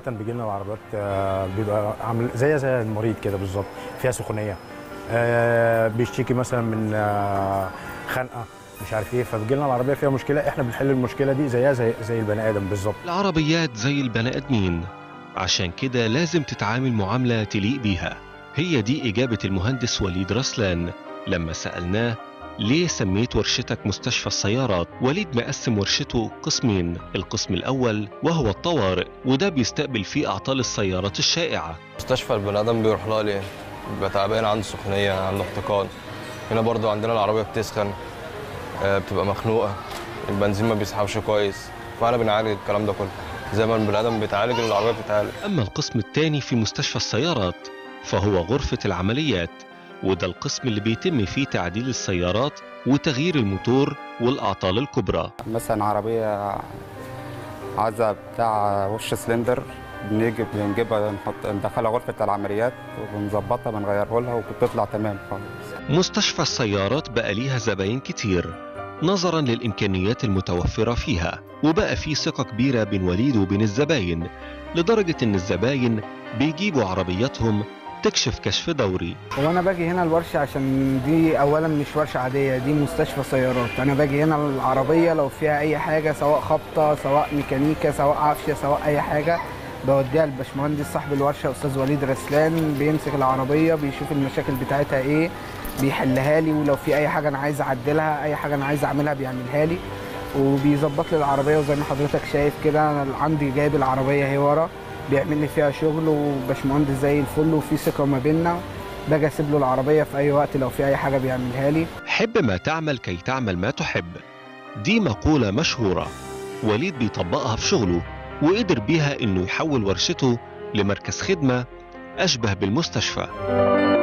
عامه بيجي لنا العربيات آه، بيبقى عامل زي زي المريض كده بالظبط فيها سخونيه آه، بيشتكي مثلا من آه، خنقه مش عارف ايه فبيجي لنا العربيه فيها مشكله احنا بنحل المشكله دي زيها زي زي البني ادم بالظبط العربيات زي البني آدمين عشان كده لازم تتعامل معاملة تليق بيها هي دي إجابة المهندس وليد رسلان لما سألناه ليه سميت ورشتك مستشفى السيارات وليد مقسم ورشته قسمين القسم الأول وهو الطوارئ وده بيستقبل فيه أعطال السيارات الشائعة مستشفى البني ادم بيروح لها ليه؟ بيبقى تعبان عنده سخونيه عنده احتقان هنا برضو عندنا العربيه بتسخن آه، بتبقى مخنوقه البنزين ما بيسحبش كويس فاحنا بنعالج الكلام ده كله زي ما البني ادم بيتعالج العربيه بتتعالج أما القسم الثاني في مستشفى السيارات فهو غرفة العمليات وده القسم اللي بيتم فيه تعديل السيارات وتغيير الموتور والأعطال الكبرى مثلا عربية عايزة بتاع وش سلندر بنيجي بنجيبها نحط ندخلها غرفة العمليات وبنظبطها بنغيره لها وبتطلع تمام خالص مستشفى السيارات بقى ليها زباين كتير نظرا للإمكانيات المتوفرة فيها وبقى في ثقة كبيرة بين وليد وبين الزباين لدرجة إن الزباين بيجيبوا عربياتهم تكشف كشف دوري هو انا باجي هنا الورشه عشان دي اولا مش ورشه عاديه دي مستشفى سيارات انا باجي هنا العربيه لو فيها اي حاجه سواء خبطه سواء ميكانيكا سواء عفشه سواء اي حاجه بوديها للباشمهندس صاحب الورشه استاذ وليد رسلان بيمسك العربيه بيشوف المشاكل بتاعتها ايه بيحلها لي ولو في اي حاجه انا عايز اعدلها اي حاجه انا عايز اعملها بيعملها لي وبيظبط لي العربيه وزي ما حضرتك شايف كده انا عندي جايب العربيه اهي ورا بيعمل لي فيها شغل وباشمهندس زي الفل وفي ثقه ما بيننا باجي اسيب له العربيه في اي وقت لو في اي حاجه بيعملها لي حب ما تعمل كي تعمل ما تحب دي مقولة مشهورة وليد بيطبقها في شغله وقدر بيها إنه يحول ورشته لمركز خدمة أشبه بالمستشفى